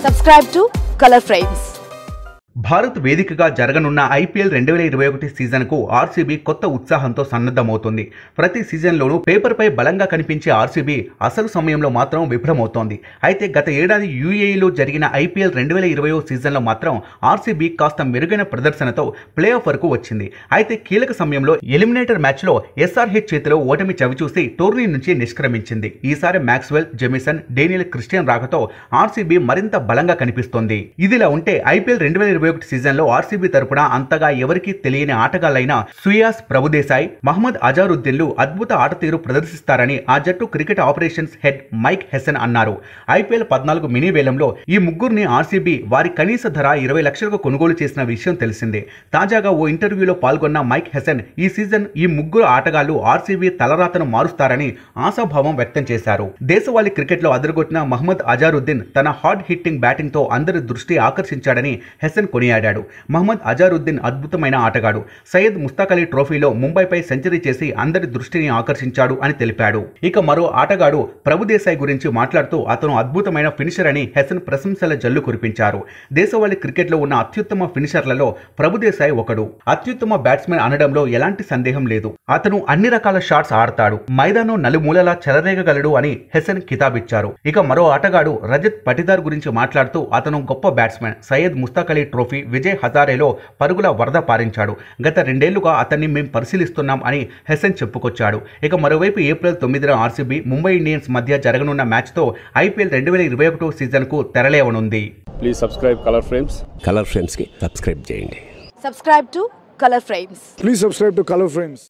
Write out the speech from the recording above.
Subscribe to Color Frames. Bharat వేదికగా జరగనున్న IPL రెండు వేల ఇరవై ఒకటి సీజన్కు ఆర్సీబీ కొత్త ఉత్సాహంతో సన్నద్ధమవుతోంది ప్రతి సీజన్లోనూ పేపర్పై బలంగా కనిపించే ఆర్సీబీ అసలు సమయంలో మాత్రం విఫలమవుతోంది అయితే గత ఏడాది యూఏఈలో జరిగిన ఐపీఎల్ రెండు వేల ఇరవై సీజన్లో మాత్రం ఆర్సీబీ కాస్త మెరుగైన ప్రదర్శనతో ప్లే ఆఫ్ వరకు వచ్చింది అయితే కీలక సమయంలో ఎలిమినేటర్ మ్యాచ్లో ఎస్ఆర్హెచ్ చేతిలో ఓటమి చవిచూసి టోర్నీ నుంచి నిష్క్రమించింది ఈసారి మ్యాక్స్వెల్ జెమిసన్ డేనియల్ క్రిస్టియన్ రాకతో ఆర్సీబీ మరింత బలంగా కనిపిస్తోంది ఇదిలా ఉంటే ఐపీఎల్ రెండు వేల ఇరవై ఒకటి సీజన్లో ఆర్సీబీ తరపున అంతగా ఎవరికీ తెలియని ఆటగాళ్లైన సుయాస్ ప్రభుదేశాయ్ మహమ్మద్ అజారుద్దీన్లు అద్భుత ఆట తీరు ప్రదర్శిస్తారని ఆ జట్టు cricket operations head Mike Hesson అన్నారు ఐపీఎల్ పద్నాలుగు మినీ వేలంలో ఈ ముగ్గురిని ఆర్సీబీ వారి కనీస ధర ఇరవై లక్షలకు కొనుగోలు చేసిన విషయం తెలిసిందే తాజాగా ఓ ఇంటర్వ్యూలో పాల్గొన్న మైక్ హెసన్ ఈ సీజన్ ఈ ముగ్గురు ఆటగాళ్లు ఆర్సీబీ తలరాతను మారుస్తారని ఆశాభావం వ్యక్తం చేశారు దేశవాళీ క్రికెట్లో అదరగొట్టిన మహమ్మద్ అజారుద్దీన్ తన హార్డ్ హిట్టింగ్ బ్యాటింగ్తో అందరి దృష్టి ఆకర్షించాడని హెసన్ కొనియాడాడు మహమ్మద్ అజారుద్దీన్ అద్భుతమైన ఆటగాడు సయ్యద్ ముస్తాక్ అలీ ట్రోఫీలో ముంబైపై సెంచరీ చేసి అందరి దృష్టిని ఆకర్షించాడు అని తెలిపాడు ఇక మరో ఆటగాడు ప్రభుదేశాయ్ గురించి మాట్లాడుతూ అతను అద్భుతమైన ఫినిషర్ అని హెసన్ ప్రశంసల జల్లు కురిపించారు దేశవాళీ క్రికెట్లో ఉన్న అత్యుత్తమ ఫినిషర్లలో ప్రభుదేశాయ్ ఒకడు అత్యుత్తమ బ్యాట్స్మెన్ అనడంలో ఎలాంటి సందేహం లేదు అతను అన్ని రకాల షాట్స్ ఆడతాడు మైదానం నలుమూలలా చెలరేగగలడు అని హెసన్ కితాబిచ్చారు ఇక మరో ఆటగాడు రజత్ పటిదార్ గురించి మాట్లాడుతూ అతను గొప్ప బ్యాట్స్మెన్ సయ్యద్ ముస్తాక్ అలీ ట్రోఫీ విజయ్ హజారేలో పరుగుల వరద పారించాడు గత రెండేళ్లుగా అతన్ని మేం పరిశీలిస్తున్నాం అని హెసన్ చెప్పుకొచ్చాడు ఇక మరోవైపు ఏప్రిల్ తొమ్మిదిన ఆర్సీబీ ముంబై ఇండియన్స్ మధ్య జరగనున్న మ్యాచ్తో ఐపీఎల్ రెండు వేల ఇరవై ఒకటో సీజన్కు తెరలేవనుంది please subscribe colour frames colour ఫ్రేమ్స్కి సబ్స్క్రైబ్ చేయండి Subscribe to Color Frames. Please subscribe to Color Frames.